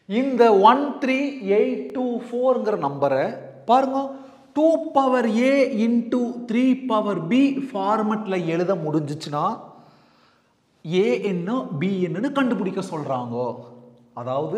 இந்த one three eight two ஃபோருங்கிற நம்பரை பாருங்க two power A into three power B ஃபார்மெட்டில் எழுத முடிஞ்சிச்சுன்னா ஏ என்ன பி என்னன்னு கண்டுபிடிக்க சொல்கிறாங்க அதாவது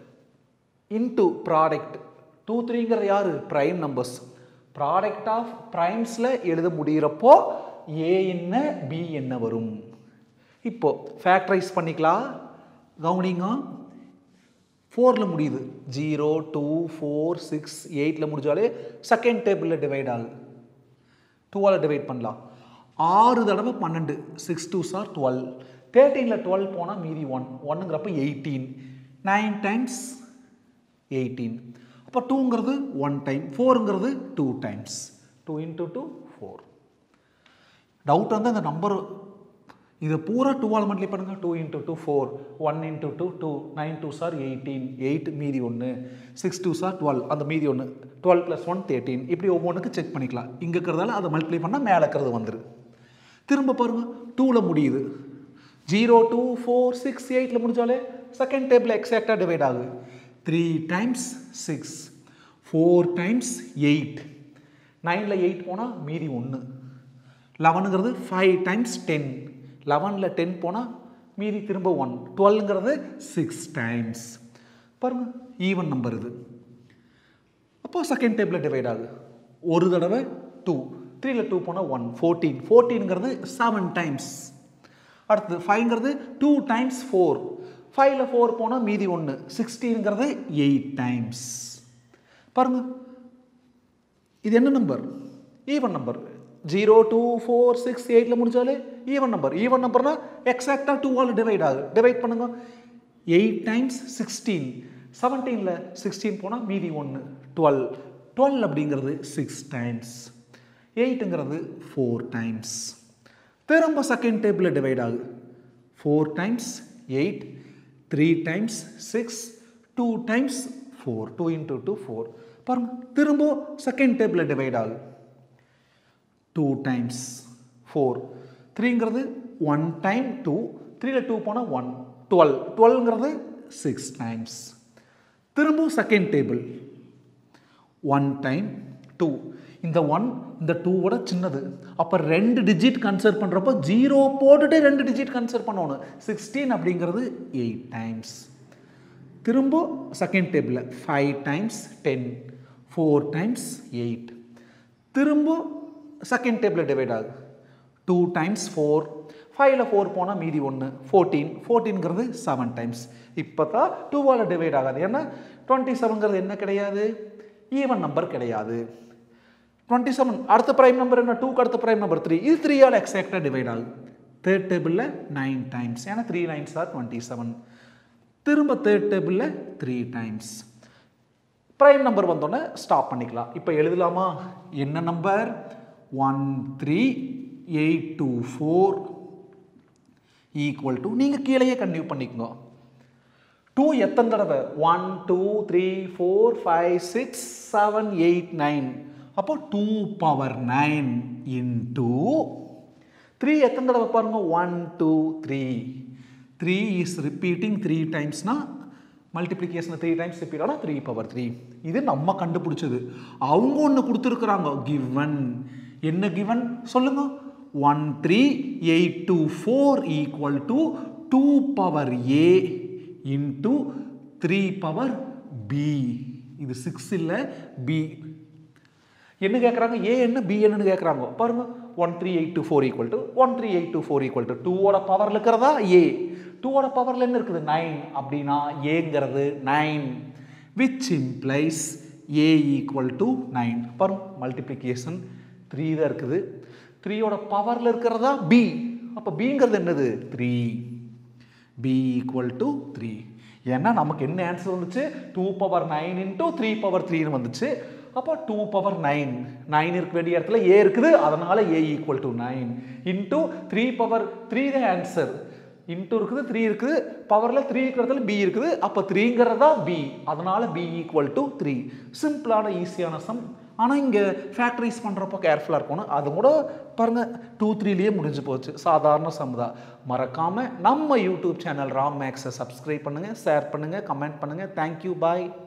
இன்டு ப்ராடக்ட் டூ த்ரீங்கிறது யாரு ப்ரைம் நம்பர்ஸ் ப்ராடக்ட் ஆஃப் ப்ரைம்ஸில் எழுத முடிகிறப்போ ஏ என்ன பி என்ன வரும் இப்போ ஃபேக்டரைஸ் பண்ணிக்கலாம் கவுனிங்க ஃபோரில் முடியுது ஜீரோ டூ ஃபோர் சிக்ஸ் எயிட்டில் முடிஞ்சாலே செகண்ட் டேபிளில் டிவைட் ஆகுது டூவால் டிவைட் பண்ணலாம் ஆறு தடவை பன்னெண்டு சிக்ஸ் டூ சார் டுவெல் தேர்ட்டீனில் டுவெல் போனால் மீதி ஒன் ஒன்னுங்கிறப்ப எயிட்டீன் நைன் டைம்ஸ் எயிட்டீன் அப்போ டூங்கிறது ஒன் டைம் ஃபோருங்கிறது two times two into two four doubt வந்து அந்த நம்பர் இதை பூரா டூவால் மல்டிப்ளை பண்ணுங்க two into two four one into two two nine two are eighteen eight மீதி ஒன்று சிக்ஸ் டூ சார் டுவெல் அந்த மீதி ஒன்று டுவெல் ப்ளஸ் ஒன் தேர்ட்டீன் இப்படி ஒவ்வொன்றுக்கு செக் பண்ணிக்கலாம் இங்கே இருக்கிறதால அதை மல்டிப்ளை பண்ணால் மேலே இருக்கிறது வந்துரு திரும்ப பாருங்க டூவில் முடியுது ஜீரோ டூ ஃபோர் சிக்ஸ் எயிட்டில் முடிஞ்சாலே செகண்ட் டேபிள் எக்ஸாக்டாக டிவைட் ஆகுது three times six four times eight நைனில் எயிட் போனால் மீதி ஒன்று லெவனுங்கிறது ஃபைவ் டைம்ஸ் டென் லெவனில் டென் போனால் மீதி திரும்ப ஒன் டுவெல்ங்கிறது சிக்ஸ் டைம்ஸ் பாருங்க ஈவன் நம்பர் இது அப்போ செகண்ட் டேபிளில் டிவைட் ஆகுது ஒரு தடவை டூ த்ரீயில் டூ போனால் ஒன் ஃபோர்டீன் ஃபோர்டீன்ங்கிறது செவன் டைம்ஸ் அடுத்தது ஃபைவ்ங்கிறது டூ டைம்ஸ் ஃபோர் ஃபைவ்ல ஃபோர் போனால் மீதி ஒன்று சிக்ஸ்டீனுங்கிறது எயிட் டைம்ஸ் பாருங்க இது என்ன number even number zero two four six எயிட்டில் முடிச்சாலே ஈவன் நம்பர் ஈவன் நம்பர்னா எக்ஸாக்டாக டூவால் டிவைட் ஆகுது டிவைட் பண்ணுங்க எயிட் டைம்ஸ் சிக்ஸ்டீன் செவன்டீனில் சிக்ஸ்டீன் போனால் மீதி ஒன்று டுவெல் டுவெல் அப்படிங்கிறது சிக்ஸ் டைம்ஸ் எயிட்டுங்கிறது ஃபோர் டைம்ஸ் திரும்ப செகண்ட் டேபிளில் டிவைட் ஆகுது four times eight three times six two times four two into two four பாருங்க திரும்ப செகண்ட் டேபிளில் டிவைட் ஆகுது டூ டைம்ஸ் ஃபோர் த்ரீங்கிறது ஒன் டைம் டூ த்ரீயில் டூ போனால் ஒன் டுவெல் டுவெல்ங்கிறது சிக்ஸ் டைம்ஸ் திரும்ப second table one time two இந்த ஒன் இந்த டூவோட சின்னது அப்போ ரெண்டு டிஜிட் கன்சிடர் பண்ணுறப்போ ஜீரோ போட்டுட்டு ரெண்டு டிஜிட் கன்சிடர் பண்ணணும் சிக்ஸ்டீன் அப்படிங்கிறது எயிட் டைம்ஸ் திரும்ப செகண்ட் டேபிளில் five times ten four times eight திரும்ப செகண்ட் டேபிளில் டிவைட் ஆகுது டூ டைம்ஸ் ஃபோர் ஃபைவ்ல ஃபோர் போனால் மீதி ஒன்று ஃபோர்டீன் ஃபோர்டீன்கிறது செவன் டைம்ஸ் இப்போ தான் டூவால் டிவைட் ஆகாது ஏன்னா டுவெண்ட்டி செவன்கிறது என்ன கிடையாது ஈவன் நம்பர் கிடையாது டுவெண்ட்டி செவன் அடுத்த ப்ரைம் நம்பர் என்ன டூக்கு அடுத்த ப்ரைம் நம்பர் த்ரீ இது த்ரீயால் எக்ஸாக்டாக டிவைட் ஆகுது தேர்ட் டேபிளில் நைன் டைம்ஸ் ஏன்னா three nines are twenty seven திரும்ப தேர்ட் டேபிளில் த்ரீ டைம்ஸ் ப்ரைம் நம்பர் வந்தோடனே ஸ்டாப் பண்ணிக்கலாம் இப்போ எழுதலாமா என்ன number one three eight two four equal to நீங்கள் கீழேயே கன்டினியூ பண்ணிக்கோங்க டூ எத்தனை தடவை one two three four five six seven eight nine அப்போ two power nine into three எத்தனை தடவை பாருங்க one two three three is repeating three டைம்ஸ்னா மல்டிப்ளிகேஷன் த்ரீ டைம்ஸ் ரிப்பீட் ஆனால் த்ரீ பவர் த்ரீ இது நம்ம கண்டுபிடிச்சது அவங்க ஒன்று கொடுத்துருக்குறாங்க கிவன் என்ன கிவன் சொல்லுங்க one three eight two four equal to two power A into three power B இது சிக்ஸ் இல்லை பி என்ன கேட்குறாங்க ஏ என்ன பி என்னன்னு கேட்குறாங்க பாருங்க one three eight two four equal to one three eight two four equal to டூவோட பவரில் இருக்கிறதா ஏ டூவோட பவரில் என்ன இருக்குது நைன் அப்படின்னா ஏங்கிறது nine which implies A equal to nine பாருங்க மல்டிப்ளிகேஷன் த்ரீ தான் இருக்குது த்ரீயோட பவரில் இருக்கிறதா பி அப்போ பிங்கிறது என்னது three B equal to three ஏன்னா நமக்கு என்ன ஆன்சர் வந்துச்சு two power nine into three power த்ரீன்னு வந்துச்சு அப்போ டூ பவர் நைன் நைன் இருக்க வேண்டிய இடத்துல ஏ இருக்குது அதனால A equal to nine into three power three தான் ஆன்சர் இன்டூ இருக்குது த்ரீ இருக்குது பவரில் த்ரீ இருக்கிறதுல பி இருக்குது அப்போ த்ரீங்கிறதா பி அதனால பி ஈக்குவல் டு த்ரீ சிம்பிளான ஈஸியான சம் ஆனால் இங்கே ஃபேக்ட்ரிஸ் பண்ணுறப்போ கேர்ஃபுல்லாக இருக்கணும் அது கூட பாருங்கள் டூ த்ரீலேயே முடிஞ்சு போச்சு சாதாரண சமுதா மறக்காமல் நம்ம யூடியூப் சேனல் ராம் மேக்ஸை சப்ஸ்கிரைப் பண்ணுங்கள் ஷேர் பண்ணுங்கள் கமெண்ட் பண்ணுங்கள் தேங்க்யூ பாய்